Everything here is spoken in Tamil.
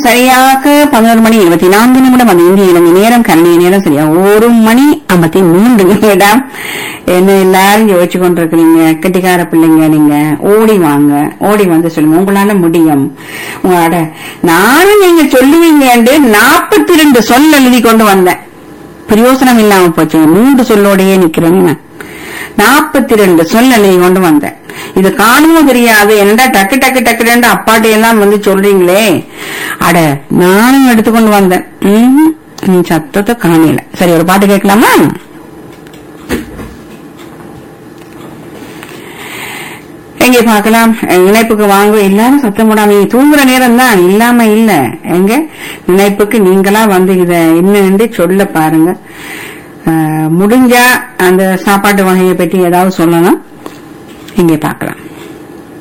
சரியாக பதினோரு மணி இருபத்தி நான்கு நிமிடம் அந்த இந்திய இலங்கை நேரம் கல்வி நேரம் சரியா ஒரு மணி ஐம்பத்தி மூன்று நிமிடம் என்ன எல்லாரும் யோசிச்சு கொண்டிருக்கிறீங்க கெட்டிக்கார பிள்ளைங்க நீங்க ஓடி வாங்க ஓடி வந்து சொல்லுங்க உங்களால முடியும் உங்களோட நானும் நீங்க சொல்லுவீங்க நாற்பத்தி ரெண்டு சொல் எழுதி கொண்டு வந்தேன் பிரயோசனம் இல்லாம போச்சு மூன்று சொல்லோடையே நிக்கிறேங்க நாற்பத்தி ரெண்டு சொல் எழுதி கொண்டு வந்தேன் இது காணவும் தெரியாது என்னடா டக்கு டக்கு டக்கு ரெண்டு அப்பாட்டி எல்லாம் வந்து சொல்றீங்களே அட நானும் எடுத்துக்கொண்டு வந்தேன் ம்ஹும். நீ சத்தத்தை காணல சரி ஒரு பாட்டு கேட்கலாமா எங்க பார்க்கலாம் இணைப்புக்கு வாங்க எல்லாரும் சத்தம் போடாம நீங்க தூங்குற நேரம் தான் இல்லாம இல்ல எங்க இணைப்புக்கு நீங்களா வந்து இத என்னன்னு சொல்ல பாருங்க அஹ், முடிஞ்சா அந்த சாப்பாட்டு வகையை பற்றி ஏதாவது சொல்லலாம் இங்கே பார்க்கலாம்